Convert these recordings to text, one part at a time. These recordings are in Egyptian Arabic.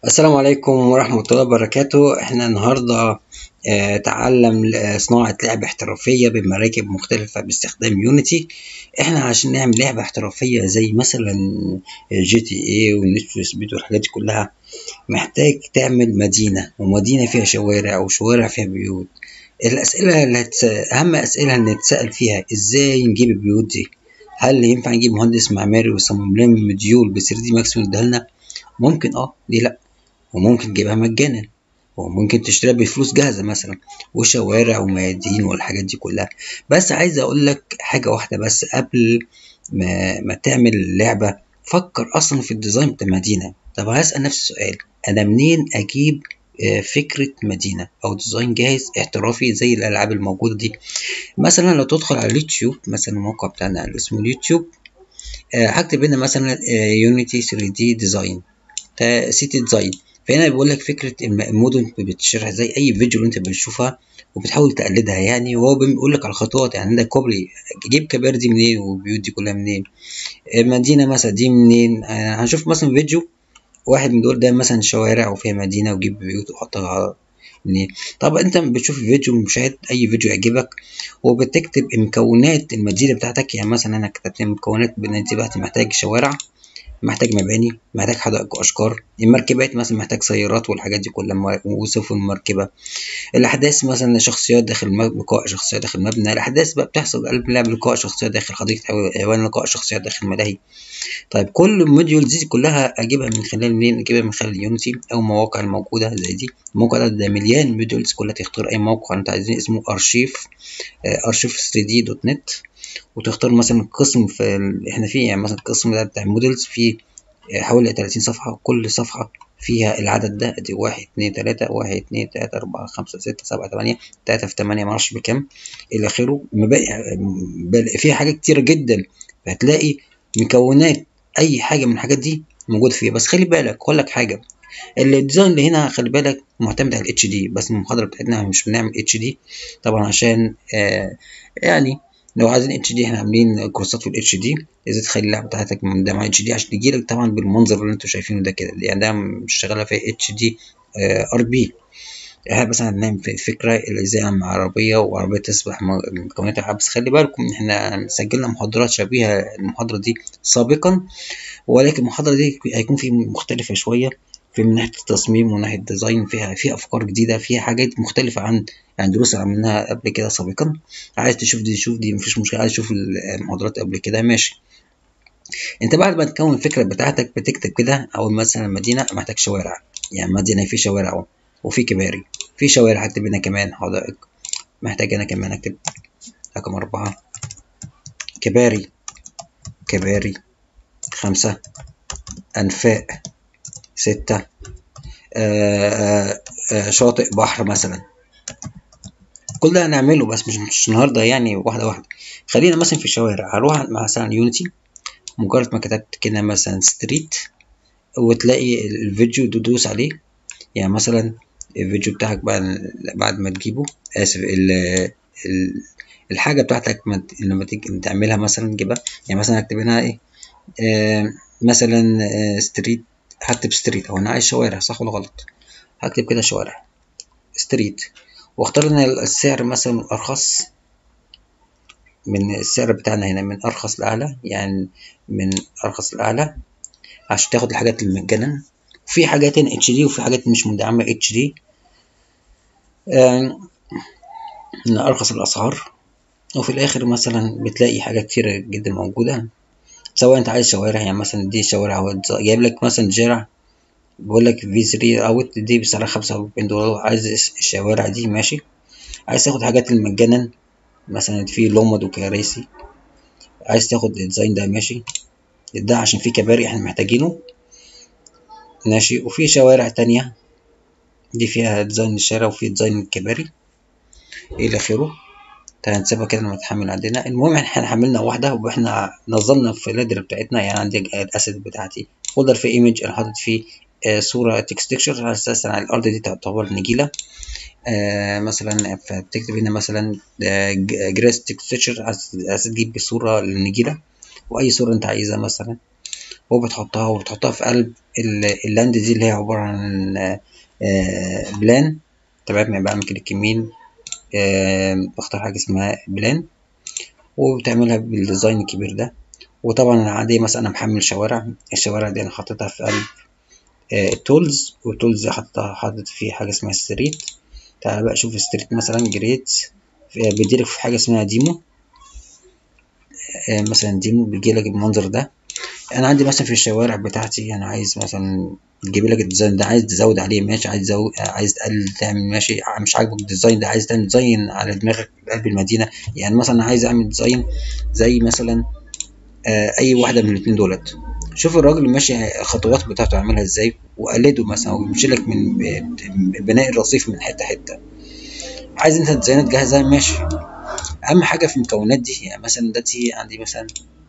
السلام عليكم ورحمة الله وبركاته احنا النهاردة اه تعلم صناعة لعبة احترافية بمراكب مختلفة باستخدام يونيتي احنا عشان نعمل لعبة احترافية زي مثلا جي تي اي والنيد فور سبيد والحاجات دي كلها محتاج تعمل مدينة ومدينة فيها شوارع وشوارع فيها بيوت الأسئلة اللي هتس... أهم أسئلة اللي نتسأل فيها ازاي نجيب البيوت دي هل ينفع نجيب مهندس معماري ويصمم لنا مديول ب 3 دي ماكس ويديها لنا ممكن اه ليه لا وممكن تجيبها مجانا وممكن تشتريها بفلوس جاهزة مثلا وشوارع وميادين والحاجات دي كلها بس عايز اقول لك حاجة واحدة بس قبل ما, ما تعمل لعبة فكر اصلا في الديزاين بتاع المدينة طب هسأل نفس السؤال انا منين اجيب فكرة مدينة أو ديزاين جاهز احترافي زي الألعاب الموجودة دي مثلا لو تدخل على اليوتيوب مثلا الموقع بتاعنا اللي اسمه اليوتيوب هكتب هنا مثلا يونيتي 3 دي ديزاين سيتي ديزاين فهنا بيقول لك فكره المدن بتشرح زي اي فيديو اللي انت بتشوفها وبتحاول تقلدها يعني وهو بيقول لك على الخطوات يعني عندك كوبري جيب كبار دي منين والبيوت دي كلها منين مدينه مثلا دي منين هنشوف مثلا فيديو واحد من دول ده مثلا شوارع وفيها مدينه وجيب بيوت وحطها على منين طب انت بتشوف فيديو مشاهد اي فيديو يعجبك وبتكتب مكونات المدينه بتاعتك يعني مثلا انا كتبت مكونات بتاعتي محتاج شوارع محتاج مباني محتاج حدائق واشجار المركبات مثلا محتاج سيارات والحاجات دي كلها وسفن مركبه الاحداث مثلا شخصيات داخل لقاء شخصيات داخل مبنى الاحداث بقى بتحصل قلب اللعب لقاء شخصيات داخل حديقه حيوان لقاء شخصيات داخل ملاهي طيب كل موديول دي كلها اجيبها من خلال منين اجيبها من خلال يونيتي او مواقع الموجوده زي دي الموقع ده, ده مليان موديولز كلها تختار اي موقع انت عايزين اسمه ارشيف ارشيف 3 دي دوت نت وتختار مثلا قسم في ال... احنا فيه يعني مثلا القسم ده بتاع المودلز فيه حوالي 30 صفحة كل صفحة فيها العدد ده ادي واحد اتنين تلاتة واحد اتنين تلاتة أربعة خمسة ستة سبعة تمانية تلاتة في تمانية معرفش بكام إلى آخره فيها حاجات كتيرة جدا فهتلاقي مكونات أي حاجة من الحاجات دي موجودة فيها بس خلي بالك أقول لك حاجة الديزاين اللي هنا خلي بالك معتمد على الاتش دي بس المحاضرة بتاعتنا مش بنعمل اتش دي طبعا عشان آه يعني لو عايزين اتش دي احنا عاملين كورسات في الاتش دي ازاي تخلي اللعبه بتاعتك من ده مع اتش دي عشان تجيلك طبعا بالمنظر اللي انتوا شايفينه ده كده يعني ده مش شغاله في اتش دي ار بي احنا مثلا هنعمل فكره اللي زي عربيه وعربيه تسبح مكونات العاب بس خلي بالكم احنا سجلنا محاضرات شبيهه المحاضره دي سابقا ولكن المحاضره دي هيكون في مختلفه شويه في من ناحيه التصميم ومن ناحيه الديزاين فيها فيها افكار جديده فيها حاجات مختلفه عن يعني دروس عملناها قبل كده سابقا عايز تشوف دي شوف دي مفيش مشكله عايز تشوف المحاضرات قبل كده ماشي انت بعد ما تكون الفكره بتاعتك بتكتب كده او مثلا مدينه محتاج شوارع يعني مدينه في شوارع اهو وفي كباري في شوارع هكتب هنا كمان حدائق محتاج انا كمان اكتب رقم أربعة كباري كباري خمسة أنفاق ستة آآ آآ شاطئ بحر مثلا كل ده هنعمله بس مش مش النهارده يعني واحده واحده خلينا مثلا في الشوارع هروح مثلا يونيتي مجرد ما كتبت كده مثلا ستريت وتلاقي الفيديو تدوس عليه يعني مثلا الفيديو بتاعك بعد بعد ما تجيبه اسف ال ال الحاجه بتاعتك لما تيجي تعملها مثلا تجيبها يعني مثلا اكتب هنا ايه آه مثلا آه ستريت هكتب ستريت او انا عايز شوارع صح ولا غلط هكتب كده شوارع ستريت واختار لنا السعر مثلا من ارخص من السعر بتاعنا هنا من ارخص لاعلى يعني من ارخص لاعلى عشان تاخد الحاجات المجانا في حاجات هنا اتش دي وفي حاجات مش مدعمه اتش دي من ارخص الاسعار وفي الاخر مثلا بتلاقي حاجات كتيرة جدا موجودة سواء انت عايز شوارع يعني مثلا دي شوارع هو جايب لك مثلا شارع بيقول لك في 3 اوت دي بسعر خمسة وأربعين دولار عايز الشوارع دي ماشي عايز تاخد حاجات المجانا مثلا في لومد وكراسي عايز تاخد الديزاين ده ماشي ده عشان في كباري احنا محتاجينه ماشي وفي شوارع تانية دي فيها ديزاين الشارع وفي ديزاين الكباري الى اخره هنسيبها كده لما تحمل عندنا المهم احنا حملنا واحده واحنا نظمنا في الليدر بتاعتنا يعني عندي الاسيت بتاعتي فولدر في ايمج انا حاطط فيه آه صوره تكستكشر على اساس على الارض دي تعتبر نجيله آه مثلا فبتكتب هنا مثلا آه جريس تكستكشر عايز تجيب صوره للنجيله واي صوره انت عايزها مثلا وبتحطها وبتحطها في قلب اللاند دي اللي هي عبارة عن بلان تمام يبقى بعمل كليك يمين بختار حاجة اسمها بلان وبتعملها بالديزاين الكبير ده وطبعا عادي مثلا انا محمل شوارع الشوارع دي انا حاططها في قلب التولز والتولز حاططها حاطط فيه حاجه اسمها ستريت تعال بقى شوف ستريت مثلا جريت بيديلك في حاجه اسمها ديمو مثلا ديمو بيجيلك المنظر ده انا عندي مثلا في الشوارع بتاعتي انا عايز مثلا تجيب لك الديزاين ده عايز تزود عليه ماشي عايز تزود عايز تقلل تعمل ماشي مش عاجبك الديزاين ده عايز تعمل ديزاين على دماغك قلب المدينه يعني مثلا عايز اعمل ديزاين زي مثلا آه اي واحده من الاثنين دولت شوف الراجل ماشي الخطوات بتاعته عاملها ازاي وقلده مثلا ويمشي لك من بناء الرصيف من حته حته عايز انت ديزاينات جاهزه ماشي اهم حاجه في المكونات دي يعني مثلا دلوقتي عندي مثلا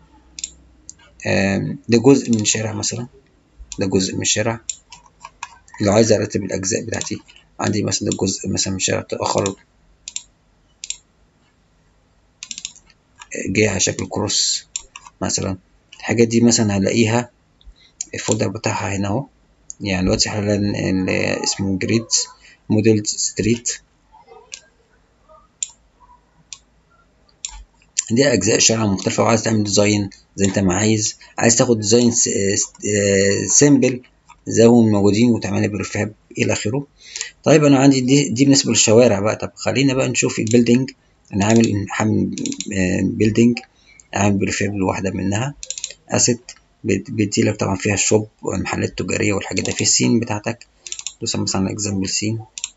آه ده جزء من شارع مثلا ده جزء من الشارع لو عايز ارتب الاجزاء بتاعتي عندي مثلا ده جزء مثلا من شارع اخر جاي على شكل كروس مثلا الحاجات دي مثلا هلاقيها الفولدر بتاعها هنا اهو يعني دلوقتي حالا اسمه جريد موديل ستريت دي اجزاء الشارع مختلفه وعايز تعمل ديزاين زي انت ما عايز عايز تاخد ديزاين سيمبل زي هم موجودين وتعملها برفاب الى اخره طيب انا عندي دي, دي بالنسبه للشوارع بقى طب خلينا بقى نشوف البيلدينج انا عامل عامل بيلدينج عامل برفاب لواحده منها اسيت بيديلك طبعا فيها الشوب والمحلات التجاريه والحاجات دي في السين بتاعتك دوس مثلا اكزامبل سين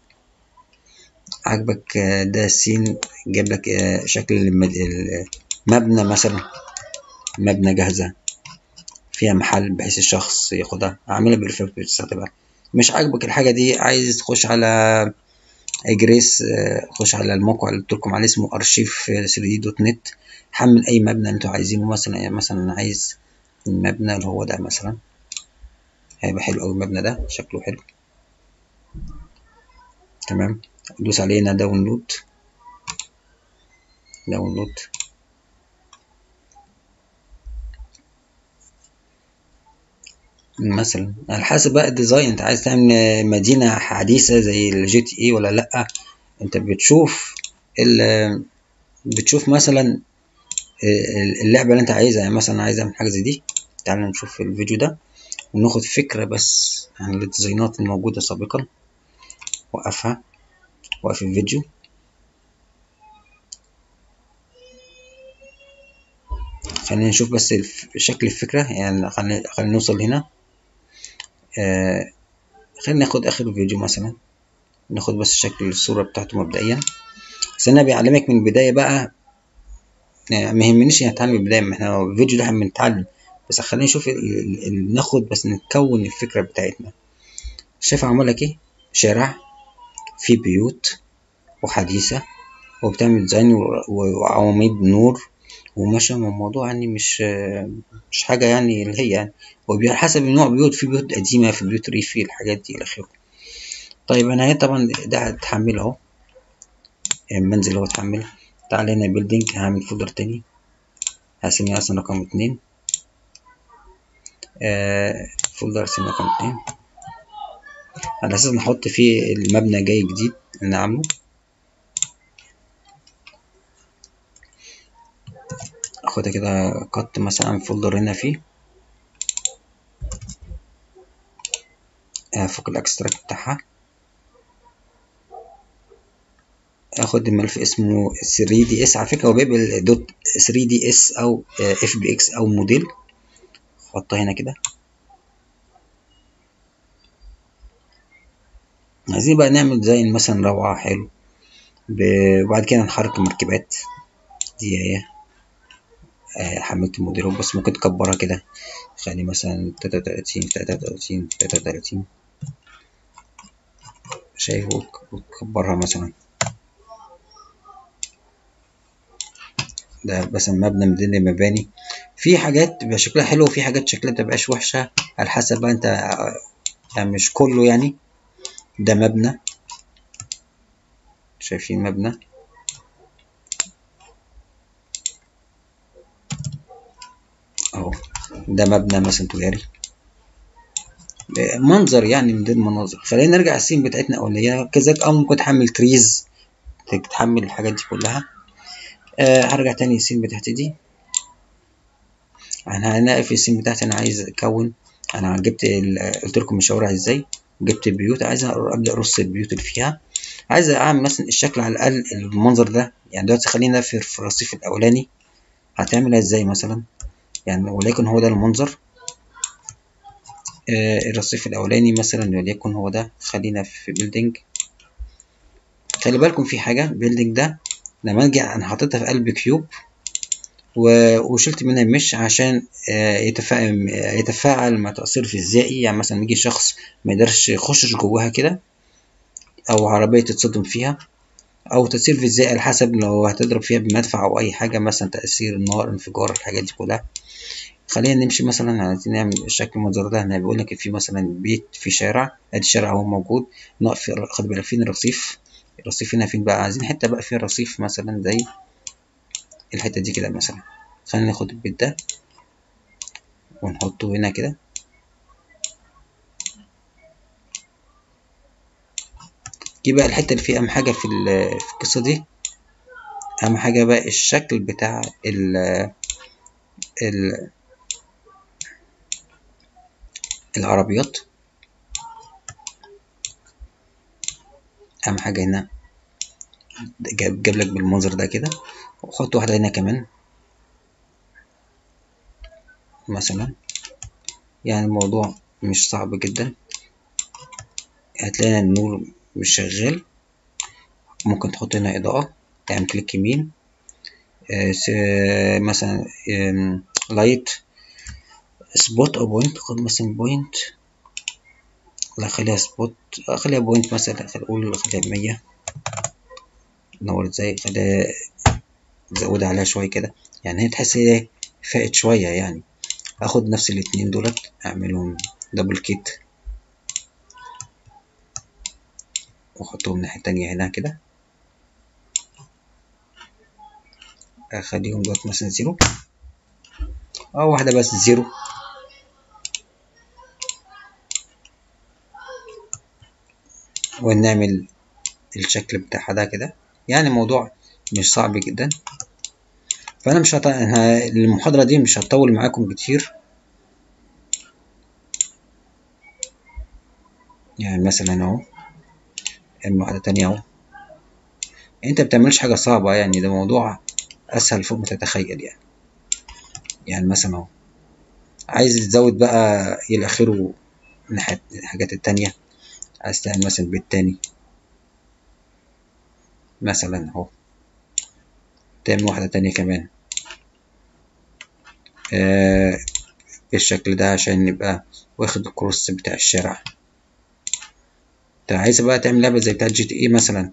عاجبك ده السين جاب لك شكل المبنى مثلا مبنى جاهزة فيها محل بحيث الشخص ياخدها اعملها بالرفاق بتستخدمها مش عاجبك الحاجة دي عايز تخش على جريس خش على الموقع اللي قلت لكم عليه اسمه ارشيف 3 دي دوت نت حمل اي مبنى انتوا عايزينه مثلا يعني مثلا عايز المبنى اللي هو ده مثلا هيبقى حلو اوي المبنى ده شكله حلو تمام دوس عليه هنا داونلود داونلود مثلا على حسب بقى الديزاين انت عايز تعمل مدينة حديثة زي الجي تي اي ولا لأ انت بتشوف بتشوف مثلا اللعبة اللي انت عايزها يعني مثلا عايز اعمل حاجة زي دي تعال نشوف الفيديو ده وناخد فكرة بس عن الديزاينات الموجودة سابقا وقفها وقف الفيديو خلينا نشوف بس شكل الفكرة يعني خلينا خلينا نوصل هنا آه خلينا ناخد آخر الفيديو مثلا ناخد بس شكل الصورة بتاعته مبدئيا بس أنا بيعلمك من البداية بقى يعني ما يهمنيش يعني نتعلم من البداية ما احنا الفيديو ده احنا بنتعلم بس خلينا نشوف ال ال ناخد بس نكون الفكرة بتاعتنا شايف عمل لك ايه شارع في بيوت وحديثة وبتعمل ديزاين وعواميد نور وماشية من الموضوع يعني مش مش حاجة يعني اللي هي يعني وعلى حسب نوع بيوت في بيوت قديمة في بيوت ريفي الحاجات دي إلى آخره طيب أنا هنا طبعا ده هتحمله أهو المنزل هو اتحمل تعالى هنا بيلدينج هعمل فولدر تاني هسميه مثلا رقم اتنين آه فولدر هسميه رقم اتنين على أساس نحط فيه المبنى جاي جديد اللي عامله اخدها كده كت مثلا اعمل فولدر هنا فيه فوق الاكستراكت بتاعها اخد الملف اسمه 3 دي اس على فكره هو بيقبل دوت 3 دي اس او اف بي اكس او موديل احطها هنا كده عايزين بقى نعمل ديزاين مثلا روعة حلو وبعد كده نحرك المركبات دي هي حملت الموديل بس ممكن تكبرها كده خلي مثلا تلاتة وتلاتين تلاتة وتلاتين تلاتة وتلاتين شايف وتكبرها مثلا ده بس مبنى من ضمن المباني في حاجات بيبقى شكلها حلو وفي حاجات شكلها متبقاش وحشة على حسب بقى انت يعني مش كله يعني ده مبنى شايفين مبنى اهو ده مبنى مثلا تجاري منظر يعني من ضمن المناظر خلينا نرجع السين بتاعتنا اولانيه كذلك اه ممكن تحمل تريز تحمل الحاجات دي كلها آه هرجع تاني السين بتاعتي دي انا هنلاقي في السين بتاعتي انا عايز اكون انا جبت قلت لكم الشوارع ازاي جبت البيوت عايز ابدا ارص البيوت اللي فيها عايز اعمل مثلا الشكل على الاقل المنظر ده يعني دلوقتي خلينا في, في الرصيف الاولاني هتعملها ازاي مثلا يعني وليكن هو ده المنظر آه الرصيف الاولاني مثلا وليكن هو ده خلينا في بيلدينج خلي بالكم في حاجه بيلدينج ده لما اجي انا حاططها في قلب كيوب وشلت منها مش عشان يتفاعل يتفاعل مع تأثير فيزيائي يعني مثلا يجي شخص ما يقدرش يخشش جواها كده أو عربية تتصدم فيها أو تأثير فيزيائي على حسب لو هتضرب فيها بمدفع أو أي حاجة مثلا تأثير النار انفجار الحاجات دي كلها خلينا نمشي مثلا عايزين نعمل الشكل المنظر ده هنا بيقول لك في مثلا بيت في شارع ادي الشارع اهو موجود نقف خد بالك فين الرصيف الرصيف هنا فين بقى عايزين حته بقى فيها الرصيف مثلا زي الحته دي كده مثلا خلينا ناخد البيت ده ونحطه هنا كده دي بقى الحته اللي فيها اهم حاجه في في القصه دي اهم حاجه بقى الشكل بتاع ال ال العربيات اهم حاجه هنا جاب, جاب لك بالمنظر ده كده وحط واحده هنا كمان مثلا يعني الموضوع مش صعب جدا هتلاقي النور مش شغال ممكن تحط هنا اضاءة تعمل كليك يمين آه مثلا لايت سبوت او بوينت خد مثلا بوينت لا خليها سبوت خليها بوينت مثلا خلينا نقول خليها مية نور ازاي خليها زود عليها شوية كده يعني هي تحس ايه فائت شوية يعني اخد نفس الاتنين دولت اعملهم دبل كيت واحطهم الناحية التانية هنا كده اخليهم دوت مثلا زيرو او واحدة بس زيرو ونعمل الشكل بتاعها ده كده يعني الموضوع مش صعب جدا فانا مش هط... المحاضره دي مش هتطول معاكم كتير يعني مثلا اهو واحده تانية اهو انت بتعملش حاجه صعبه يعني ده موضوع اسهل فوق ما تتخيل يعني يعني مثلا اهو عايز تزود بقى الى اخره من الحاجات التانية عايز تعمل مثلا بيت تاني مثلا اهو تعمل واحدة تانية كمان آه بالشكل ده عشان يبقى واخد الكروس بتاع الشارع انت عايز بقى تعمل لعبة زي بتاعت جي تي ايه مثلا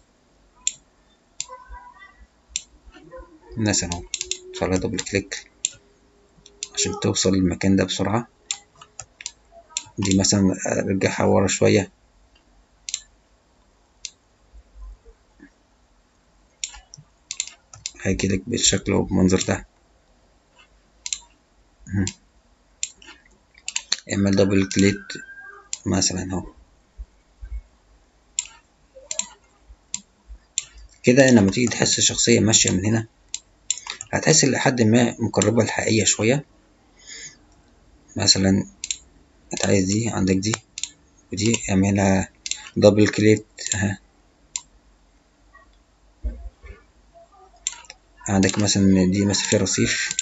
مثلا اهو خليها دبل كليك عشان توصل للمكان ده بسرعة دي مثلا ارجعها ورا شوية هيجيلك بالشكل وبالمنظر ده اعمل دبل كليك مثلا اهو كده لما تيجي تحس الشخصية ماشية من هنا هتحس لحد ما مقربة الحقيقية شوية مثلا انت عايز دي عندك دي ودي اعملها دبل كليك اها عندك مثلا دي مثلا فيها رصيف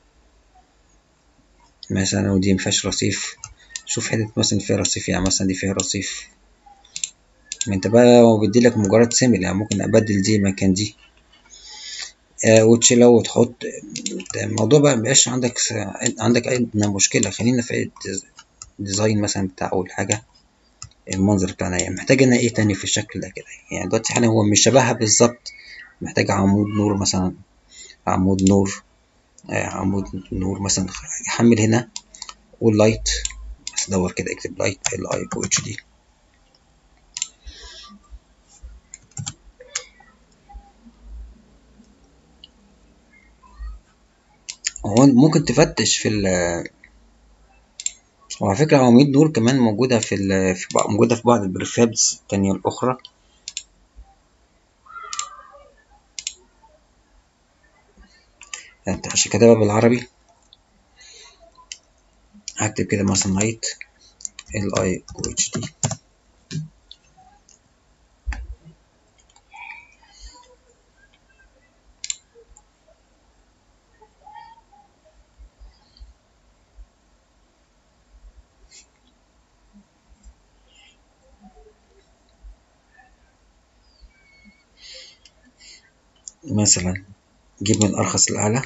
مثلا ودي مفيهاش رصيف شوف حتة مثلا فيها رصيف يعني مثلا دي فيها رصيف ما انت بقى هو بيديلك مجرد سيمل يعني ممكن ابدل دي مكان دي آه وتشيلها وتحط الموضوع بقى مبقاش عندك س... عندك اي مشكلة خلينا في الديزاين مثلا بتاع اول حاجة المنظر بتاعنا يعني محتاج انا ايه تاني في الشكل ده كده يعني دلوقتي حالا هو مش شبهها بالظبط محتاج عمود نور مثلا عمود نور آه عمود نور مثلا يحمل هنا واللايت بس دور كده اكتب لايت ال اي او اتش دي هو ممكن تفتش في وعلى فكرة عواميد دول كمان موجودة في, ال في بع- موجودة في بعض البريفابس التانية الأخرى يعني عشان كتابة بالعربي هكتب كده مثلا لايت ال اي او اتش دي مثلا جيب من أرخص لأعلى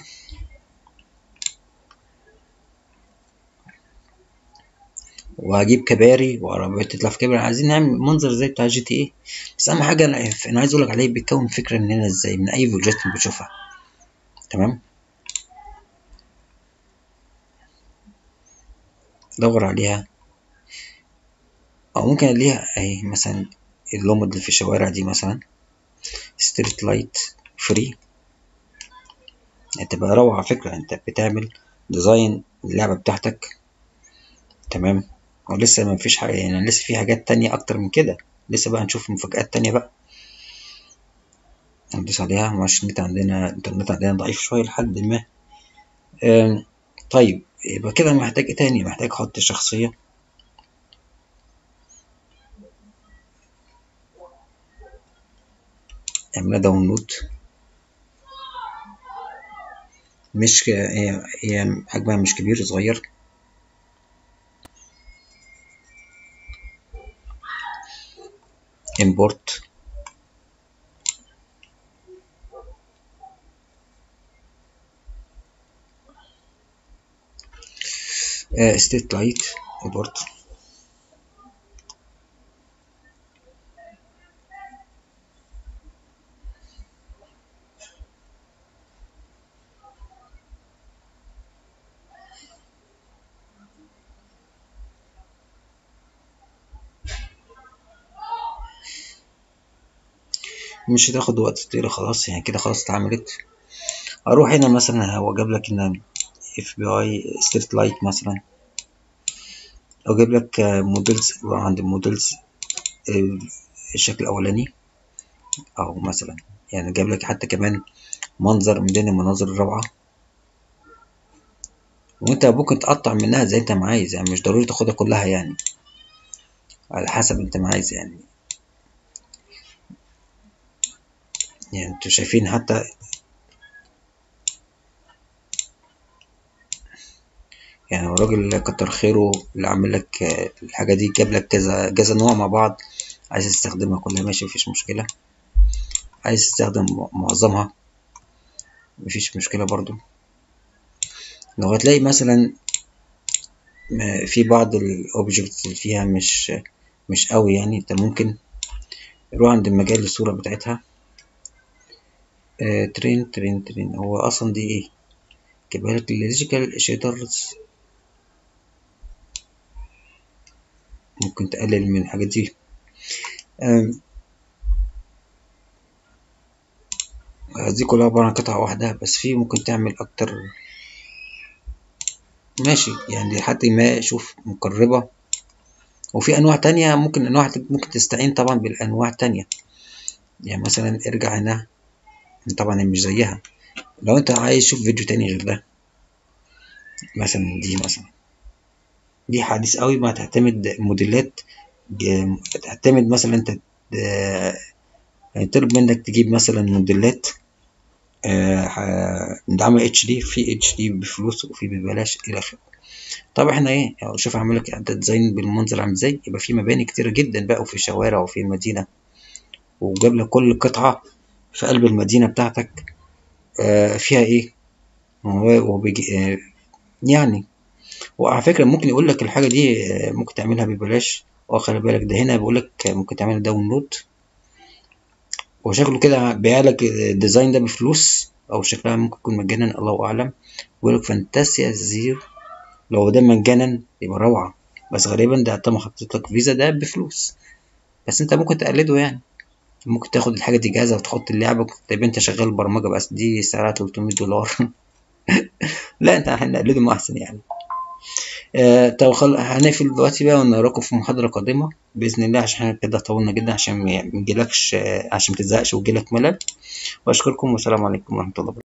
وهجيب كباري وعربيات تطلع في كباري عايزين نعمل منظر زي بتاع جي تي ايه بس أهم حاجة أنا أنا عايز أقولك عليه بيكون فكرة مننا ازاي من أي فيديوهات انت بتشوفها تمام دور عليها أو ممكن ليها أهي مثلا اللومد اللي في الشوارع دي مثلا ستريت لايت فري هتبقى روعة على فكرة انت بتعمل ديزاين اللعبة بتاعتك تمام ولسه ما فيش حاجة يعني لسه في حاجات تانية أكتر من كده لسه بقى هنشوف مفاجآت تانية بقى ندوس عليها معلش النت عندنا الإنترنت عندنا ضعيف شوية لحد ما آم، طيب يبقى كده محتاج ايه تاني محتاج أحط شخصية اعملها داونلود مش ك- هي هي حجمها مش كبير صغير import آه state light import مش هتاخد وقت طويل خلاص يعني كده خلاص اتعملت اروح هنا مثلا هو جاب لك هنا اف بي اي ستريت لايت مثلا او جاب لك موديلز عند موديلز الشكل الاولاني او مثلا يعني جاب لك حتى كمان منظر من بين المناظر الروعه وانت ممكن تقطع منها زي انت ما عايز يعني مش ضروري تاخدها كلها يعني على حسب انت ما عايز يعني يعني انتوا شايفين حتى يعني الراجل كتر خيره اللي عامل لك آه، الحاجة دي جاب لك كذا كذا نوع مع بعض عايز تستخدمها كلها ماشي مفيش مشكلة عايز تستخدم معظمها مفيش مشكلة برضو لو هتلاقي مثلا م- في بعض الاوبجكتس اللي فيها مش مش قوي يعني انت ممكن روح عند المجال الصورة بتاعتها آه ترين ترين ترين هو اصلا دي ايه جايبها لك اللوجيكال شيدرز ممكن تقلل من الحاجات دي آم، دي كلها عبارة عن قطعة واحدة بس في ممكن تعمل أكتر ماشي يعني لحد ما شوف مقربة وفي أنواع تانية ممكن أنواع ممكن تستعين طبعا بالأنواع التانية يعني مثلا ارجع هنا طبعا هي مش زيها لو أنت عايز تشوف فيديو تاني غير ده مثلا دي مثلا دي حديث قوي ما تعتمد موديلات ج- تعتمد مثلا انت آه، هيطلب منك تجيب مثلا موديلات آه، ح- مدعمة اتش دي في اتش دي بفلوس وفي ببلاش الى اخره طب احنا ايه يعني شوف اعمل لك انت ديزاين بالمنظر عامل ازاي يبقى في مباني كتيره جدا بقى وفي شوارع وفي المدينه وجاب لك كل قطعه في قلب المدينه بتاعتك آه، فيها ايه وهو- وبيجي آه، يعني وعلى فكرة ممكن يقول لك الحاجة دي آه، ممكن تعملها ببلاش اه خلي بالك ده هنا بيقول لك ممكن تعملها داونلود وشكله كده بيع لك الديزاين ده بفلوس او شكلها ممكن يكون مجانا الله اعلم بيقول لك فانتاسيا زيرو لو ده مجانا يبقى روعة بس غالبا ده طالما حطيت لك فيزا ده بفلوس بس انت ممكن تقلده يعني ممكن تاخد الحاجة دي جاهزة وتحط اللعبة تبقى انت شغال برمجة بس دي سعرها 300 دولار لا انت هنقلده ما احسن يعني آه طب خل... هنقفل دلوقتي بقى ونراكم في محاضرة قادمة بإذن الله عشان احنا كده طولنا جدا عشان ما يجيلكش آه عشان متزهقش ويجيلك ملل وأشكركم والسلام عليكم ورحمة الله وبركاته